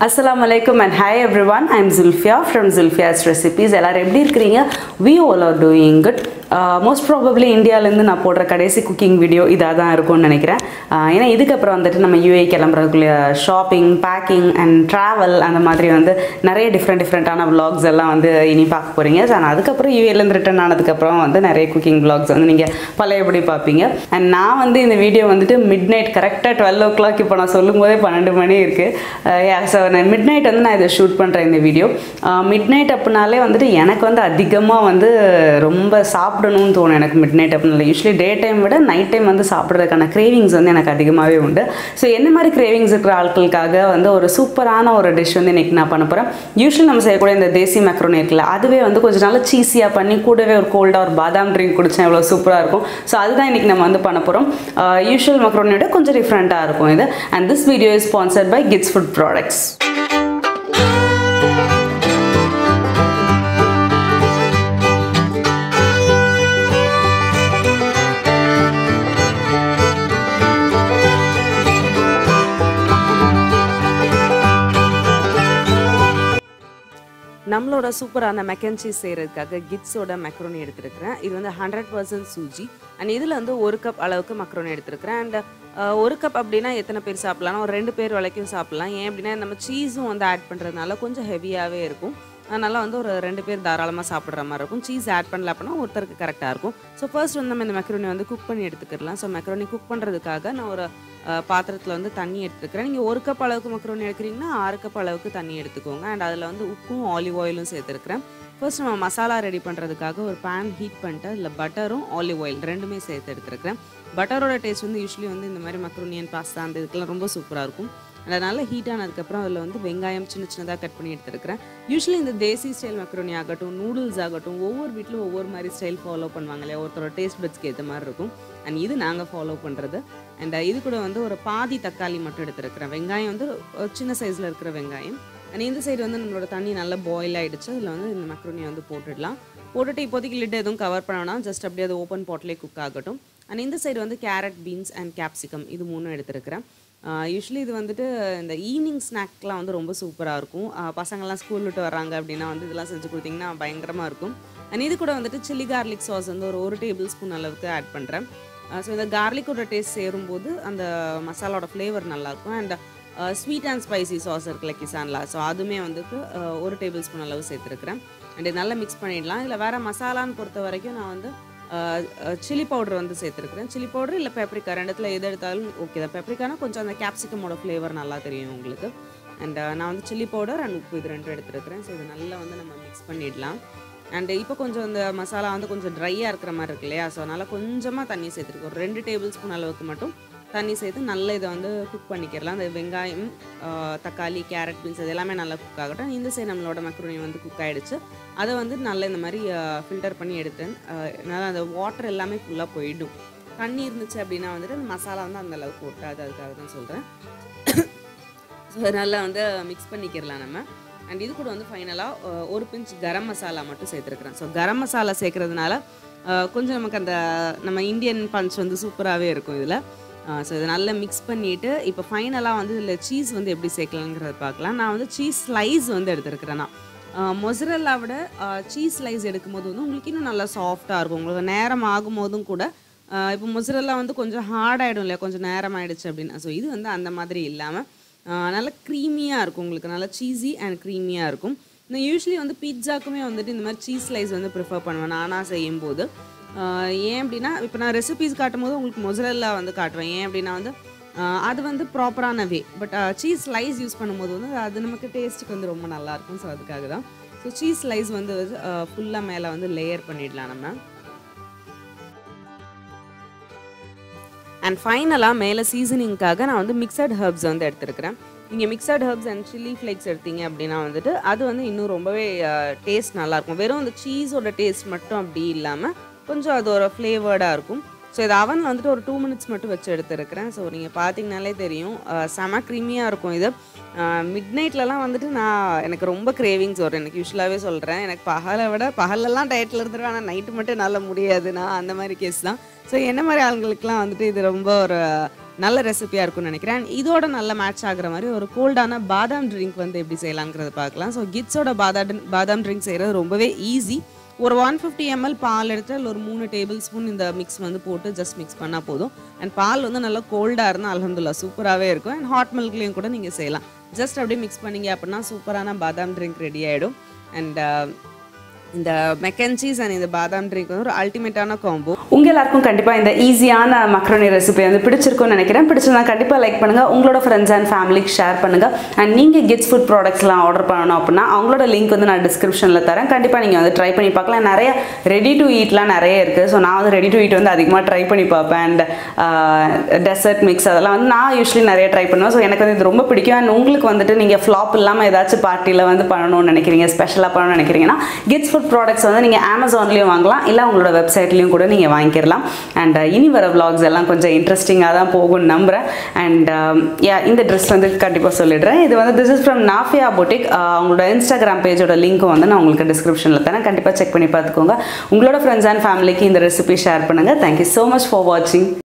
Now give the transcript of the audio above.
அஸ்ஸலாமு அலைக்கும் and hi everyone I'm Zulfiya from Zulfiya's recipes எல்லாரும் எப்படி இருக்கிறீங்க we all are doing good most probably இந்தியாவிலேருந்து நான் போடுற கடைசி குக்கிங் வீடியோ இதாக தான் இருக்கும்னு நினைக்கிறேன் Uh, ஏன்னா இதுக்கப்புறம் வந்துட்டு நம்ம யூஏ கிளம்புறதுக்குள்ள ஷாப்பிங் பேக்கிங் அண்ட் ட்ராவல் அந்த மாதிரி வந்து நிறைய டிஃப்ரெண்ட் டிஃப்ரெண்ட்டான vlogs எல்லாம் வந்து இனி பார்க்க போகிறீங்க ஸோ நான் அதுக்கப்புறம் யூஏலேருந்து ரிட்டர்ன் ஆனதுக்கப்புறம் வந்து நிறைய குக்கிங் vlogs வந்து நீங்கள் பழையபடி பார்ப்பீங்க அண்ட் நான் வந்து இந்த வீடியோ வந்துட்டு மிட் நைட் கரெக்டாக டுவெல் ஓ கிளாக் இப்போ நான் சொல்லும் போதே பன்னெண்டு மணி இருக்குது ஸோ நான் மிட் நைட் வந்து நான் இதை ஷூட் பண்ணுறேன் இந்த வீடியோ மிட் நைட் அப்படின்னாலே வந்துட்டு எனக்கு வந்து அதிகமாக வந்து ரொம்ப சாப்பிடணும்னு தோணும் எனக்கு மிட் நைட் அப்படின்னால யூஸ்வலி டே டைம் விட நைட் டைம் வந்து சாப்பிட்றதுக்கான கிரேவிங்ஸ் வந்து எனக்கு அதிகமாகவே உண்டு ஸோ என்ன மாதிரி கிரேவிங்ஸ் இருக்கிற ஆட்களுக்காக வந்து ஒரு சூப்பரான ஒரு டிஷ் வந்து இன்றைக்கி நான் பண்ண போகிறேன் யூஸ்வலி நம்ம செய்யக்கூடிய இந்த தேசி மேக்ரோனி இருக்குல்ல அதுவே வந்து கொஞ்சம் நல்லா சீஸியாக பண்ணி கூடவே ஒரு கோல்டாக ஒரு பாதாம் ட்ரிங்க் குடிச்சா எவ்வளோ சூப்பராக இருக்கும் ஸோ அதுதான் இன்றைக்கி நம்ம வந்து பண்ண போகிறோம் யூஷுவல் மக்ரோனியோட கொஞ்சம் டிஃப்ரெண்ட்டாக இருக்கும் இது and this video is sponsored by kids food products நம்மளோட சூப்பரான மெக்கன் சீஸ் செய்கிறதுக்காக கிட்ஸோட மெக்ரோனி எடுத்துருக்கிறேன் இது வந்து ஹண்ட்ரட் பர்சன்ட் சூஜி அண்ட் இதில் வந்து ஒரு கப் அளவுக்கு மக்ரோனி எடுத்துருக்கிறேன் அண்ட் ஒரு கப் அப்படின்னா எத்தனை பேர் சாப்பிட்லாம் ஒரு ரெண்டு பேர் வரைக்கும் சாப்பிட்லாம் ஏன் அப்படின்னா நம்ம சீஸும் வந்து ஆட் பண்ணுறதுனால கொஞ்சம் ஹெவியாகவே இருக்கும் அதனால் வந்து ஒரு ரெண்டு பேர் தாராளமாக சாப்பிட்ற மாதிரி இருக்கும் சீஸ் ஆட் பண்ணல அப்படின்னா ஒருத்தருக்கு கரெக்டாக இருக்கும் ஸோ ஃபர்ஸ்ட் வந்து நம்ம இந்த மெக்ரோனி வந்து குக் பண்ணி எடுத்துக்கிடலாம் ஸோ மெக்ரோனி குக் பண்ணுறதுக்காக நான் ஒரு பாத்திரத்தில் வந்து தண்ணி எடுத்துக்கிறேன் நீங்கள் ஒரு கப் அளவுக்கு மக்ரோனி எடுக்கிறீங்கன்னா ஆறு கப் அளவுக்கு தண்ணி எடுத்துக்கோங்க அண்ட் அதில் வந்து உப்பும் ஆலிவ் ஆயிலும் சேர்த்துருக்கிறேன் ஃபர்ஸ்ட் நம்ம மசாலா ரெடி பண்ணுறதுக்காக ஒரு பேன் ஹீட் பண்ணிட்டு அதில் பட்டரும் ஆலிவ் ஆயில் ரெண்டுமே சேர்த்து எடுத்துருக்கிறேன் பட்டரோட டேஸ்ட் வந்து யூஸ்வலி வந்து இந்த மாதிரி மக்ரோனியன் பாஸ்தா அந்த இதுக்கெல்லாம் ரொம்ப சூப்பராக இருக்கும் அதனால் ஹீட் ஆனதுக்கப்புறம் அதில் வந்து வெங்காயம் சின்ன சின்னதாக கட் பண்ணி எடுத்துருக்கிறேன் யூஸ்வலி இந்த தேசி ஸ்டைல் மக்ரோனி ஆகட்டும் நூடுல்ஸ் ஆகட்டும் ஒவ்வொரு வீட்டிலும் ஒவ்வொரு மாதிரி ஸ்டைல் ஃபாலோ பண்ணுவாங்க இல்லையா ஒருத்தரோட டேஸ்ட் பட்ஸ்க்கு ஏற்ற மாதிரி இருக்கும் அண்ட் இது நாங்கள் ஃபாலோ பண்ணுறது அண்ட் இது கூட வந்து ஒரு பாதி தக்காளி மட்டும் எடுத்துருக்கிறேன் வெங்காயம் வந்து ஒரு சின்ன சைஸில் இருக்கிற வெங்காயம் அண்ட் இந்த சைடு வந்து நம்மளோட தண்ணி நல்லா பாயில் ஆகிடுச்சு அதில் வந்து இந்த மக்ரோனியை வந்து போட்டுடலாம் போட்டுட்டு இப்போதைக்கு லிட் எதுவும் கவர் பண்ண வேணாம் ஜஸ்ட் அப்படியே அது ஓப்பன் பாட்லேயே குக் ஆகட்டும் அண்ட் இந்த சைடு வந்து கேரட் பீன்ஸ் அண்ட் கேப்சிகம் இது மூணும் எடுத்துருக்கிறேன் யூஸ்வலி இது வந்துட்டு இந்த ஈவினிங் ஸ்நாக்லாம் வந்து ரொம்ப சூப்பராக இருக்கும் பசங்கள்லாம் ஸ்கூல் விட்டு வராங்க அப்படின்னா வந்து இதெல்லாம் செஞ்சு கொடுத்தீங்கன்னா பயங்கரமாக இருக்கும் அண்ட் இது கூட வந்துட்டு சில்லி கார்லிக் சாஸ் வந்து ஒரு ஒரு டேபிள் ஸ்பூன் அளவுக்கு ஆட் பண்ணுறேன் ஸோ இந்த கார்லிக்கோட டேஸ்ட் சேரும்போது அந்த மசாலாவோட ஃப்ளேவர் நல்லாயிருக்கும் and sweet and spicy sauce இருக்குல்ல கிசான்ல ஸோ அதுவுமே வந்துட்டு ஒரு டேபிள் ஸ்பூன் அளவு சேர்த்துருக்குறேன் அண்ட் இது நல்லா மிக்ஸ் பண்ணிடலாம் இல்லை வேறு மசாலான்னு பொறுத்த வரைக்கும் நான் வந்து சில்லி பவுடர் வந்து சேர்த்துருக்குறேன் சில்லி பவுடர் இல்லை பெப்ரிக்கா ரெண்டுத்தில் எது எடுத்தாலும் ஓகே தான் பெப்ரிக்கானா கொஞ்சம் அந்த கேப்சிகமோட ஃப்ளேவர் நல்லா தெரியும் உங்களுக்கு அண்ட் நான் வந்து சில்லி பவுடர் அண்ட் உப்பு இது ரெண்டும் எடுத்துருக்கிறேன் ஸோ இது நல்லா வந்து நம்ம மிக்ஸ் பண்ணிடலாம் அண்ட் இப்போ கொஞ்சம் இந்த மசாலா வந்து கொஞ்சம் ட்ரையாக இருக்கிற மாதிரி இருக்கு இல்லையா ஸோ அதனால் கொஞ்சமாக தண்ணி சேர்த்துருக்கோம் ஒரு ரெண்டு டேபிள் ஸ்பூன் அளவுக்கு மட்டும் தண்ணி சேர்த்து நல்லா இதை வந்து குக் பண்ணிக்கிறலாம் அந்த வெங்காயம் தக்காளி கேரட் பீன்ஸ் இது எல்லாமே நல்லா குக் ஆகட்டும் இந்த சைடு நம்மளோட மக்ரோனி வந்து குக் ஆகிடுச்சு அதை வந்து நல்லா இந்த மாதிரி ஃபில்டர் பண்ணி எடுத்தேன் அதனால் அந்த வாட்டர் எல்லாமே ஃபுல்லாக போயிடும் தண்ணி இருந்துச்சு அப்படின்னா வந்துட்டு அந்த மசாலா வந்து அந்த அளவுக்கு ஒட்டாது அதுக்காக தான் சொல்கிறேன் ஸோ நல்லா வந்து மிக்ஸ் பண்ணிக்கிறலாம் நம்ம அண்ட் இது கூட வந்து ஃபைனலாக ஒரு பிஞ்ச் கரம் மசாலா மட்டும் சேர்த்துருக்குறேன் ஸோ கரம் மசாலா சேர்க்குறதுனால கொஞ்சம் நமக்கு அந்த நம்ம இந்தியன் பஞ்ச் வந்து சூப்பராகவே இருக்கும் இதில் ஸோ இதை நல்லா மிக்ஸ் பண்ணிவிட்டு இப்போ ஃபைனலாக வந்து இதில் சீஸ் வந்து எப்படி சேர்க்கலாங்கிறத பார்க்கலாம் நான் வந்து சீஸ் ஸ்லைஸ் வந்து எடுத்துருக்கிறேன் நான் மொசரல்லா விட சீஸ் ஸ்லைஸ் எடுக்கும்போது வந்து உங்களுக்கு இன்னும் நல்லா சாஃப்டாக இருக்கும் உங்களுக்கு நேரம் ஆகும்போதும் கூட இப்போ மொசரல்லா வந்து கொஞ்சம் ஹார்ட் ஆகிடும் இல்லையா கொஞ்சம் நேரம் ஆகிடுச்சு அப்படின்னா ஸோ இது வந்து அந்த மாதிரி இல்லாமல் நல்லா க்ரீமியாக இருக்கும் உங்களுக்கு நல்லா சீஸி அண்ட் க்ரீமியாக இருக்கும் நான் யூஸ்வலி வந்து பீட்சாக்குமே வந்துட்டு இந்த மாதிரி சீஸ் ஸ்லைஸ் வந்து ப்ரிஃபர் பண்ணுவேன் நானாக செய்யும்போது ஏன் அப்படின்னா இப்போ நான் ரெசிபீஸ் காட்டும் போது உங்களுக்கு மொசரல்லா வந்து காட்டுவேன் ஏன் அப்படின்னா வந்து அது வந்து ப்ராப்பரான way but cheese slice use பண்ணும்போது வந்து அது நமக்கு டேஸ்ட்டுக்கு வந்து ரொம்ப நல்லாயிருக்கும் ஸோ அதுக்காக தான் ஸோ சீஸ் ஸ்லைஸ் வந்து ஃபுல்லாக மேலே வந்து லேயர் பண்ணிடலாம் நம்ம அண்ட் ஃபைனலாக மேலே சீசனிங்க்காக நான் வந்து மிக்சட் ஹர்ப்ஸ் வந்து எடுத்துருக்கிறேன் நீங்கள் mixed herbs and chilli flakes எடுத்தீங்க அப்படின்னா வந்துட்டு அது வந்து இன்னும் ரொம்பவே டேஸ்ட் நல்லாயிருக்கும் வெறும் அந்த சீஸோட டேஸ்ட் மட்டும் அப்படி இல்லாமல் கொஞ்சம் அது ஒரு ஃப்ளேவர்டாக இருக்கும் ஸோ இது அவனில் வந்துட்டு ஒரு டூ மினிட்ஸ் மட்டும் வச்சு எடுத்துருக்கிறேன் ஸோ நீங்கள் பார்த்தீங்கனாலே தெரியும் செம க்ரீமியாக இருக்கும் இது மிட் நைட்லலாம் வந்துட்டு நான் எனக்கு ரொம்ப கிரேவிங்ஸ் வரும் எனக்கு யூஸ்வலாகவே சொல்கிறேன் எனக்கு பகலை விட பகலெல்லாம் டயட்டில் இருந்துருவேன் ஆனால் நைட்டு மட்டும் என்னால் முடியாது நான் அந்த மாதிரி கேஸ் தான் ஸோ என்ன மாதிரி ஆளுங்களுக்குலாம் வந்துட்டு இது ரொம்ப ஒரு நல்ல ரெசிபியாக இருக்கும்னு நினைக்கிறேன் And இதோட நல்ல மேட்ச் ஆகுற மாதிரி ஒரு கோல்டான பாதாம் ட்ரிங்க் வந்து எப்படி செய்யலாங்கிறத பார்க்கலாம் ஸோ கிட்ஸோட பாதாம் பாதாம் ட்ரிங்க் செய்கிறது ரொம்பவே ஈஸி ஒரு ஒன் ஃபிஃப்டி எம்எல் பால் எடுத்து அதில் ஒரு மூணு டேபிள் ஸ்பூன் இந்த மிக்ஸ் வந்து போட்டு ஜஸ்ட் மிக்ஸ் பண்ணால் போதும் அண்ட் பால் வந்து நல்லா கோல்டாக இருந்தால் அலமதுல்லா சூப்பராகவே இருக்கும் அண்ட் ஹாட் மில்க்லேயும் கூட நீங்கள் செய்யலாம் ஜஸ்ட் அப்படியே மிக்ஸ் பண்ணீங்க அப்படின்னா சூப்பரான பாதாம் ட்ரிங்க் ரெடி ஆகிடும் அண்ட் இந்த மெக்கன் சீஸ் அண்ட் இந்த பாதாம் ட்ரிங்க் வந்து ஒரு அல்டிமேட்டான காம்போ உங்கள் எல்லாருக்கும் கண்டிப்பாக இந்த ஈஸியான மக்ரோனி ரெசிபி வந்து பிடிச்சிருக்கும்னு நினைக்கிறேன் பிடிச்சிருந்தா கண்டிப்பாக லைக் பண்ணுங்கள் உங்களோட ஃப்ரெண்ட்ஸ் அண்ட் ஃபேமிலிக்கு ஷேர் பண்ணுங்கள் அண்ட் நீங்கள் கிட்ஸ் ஃபுட் ப்ராடக்ட்ஸ்லாம் ஆர்டர் பண்ணணும் அப்படின்னா அவங்களோட லிங்க் வந்து நான் டிஸ்கிரிப்ஷனில் தரேன் கண்டிப்பாக நீங்கள் வந்து ட்ரை பண்ணி பார்க்கலாம் நிறைய ரெடி டு ஈட்லாம் நிறைய இருக்குது ஸோ நான் வந்து ரெடி டு ஈட் வந்து அதிகமாக ட்ரை பண்ணி பார்ப்பேன் அண்ட் டெசர்ட் மிக்ஸ் அதெல்லாம் வந்து நான் யூஸ்வலி நிறைய ட்ரை பண்ணுவேன் ஸோ எனக்கு வந்து இது ரொம்ப பிடிக்கும் அண்ட் உங்களுக்கு வந்துட்டு நீங்கள் ஃப்ளாப் இல்லாமல் ஏதாச்சும் பார்ட்டியில் வந்து பண்ணணும்னு நினைக்கிறீங்க ஸ்பெஷலாக பண்ணணும்னு நினைக்கிறீங்கன்னா கிட்ஸ் ஃபுட் ப்ராடக்ட்ஸ் வந்து நீங்கள் அமேசான்லேயும் வாங்கலாம் இல்லை உங்களோட வெப்சைட்லேயும் கூட நீங்கள் வாங்கிக்கலாம் அண்ட் இனி வர vlogs எல்லாம் கொஞ்சம் இன்ட்ரெஸ்டிங்காக தான் போகும்னு நம்புகிறேன் அண்ட் யா இந்த ட்ரெஸ் வந்து கண்டிப்பாக சொல்லிடுறேன் இது வந்து this is from Nafia boutique அவங்களோட இன்ஸ்டாகிராம் பேஜோட லிங்க்கும் வந்து நான் உங்களுக்கு டிஸ்கிரிப்ஷனில் தரேன் கண்டிப்பாக செக் பண்ணி பார்த்துக்கோங்க உங்களோட ஃப்ரெண்ட்ஸ் அண்ட் ஃபேமிலிக்கு இந்த ரெசிபி ஷேர் பண்ணுங்கள் தேங்க்யூ ஸோ மச் ஃபார் வாட்சிங்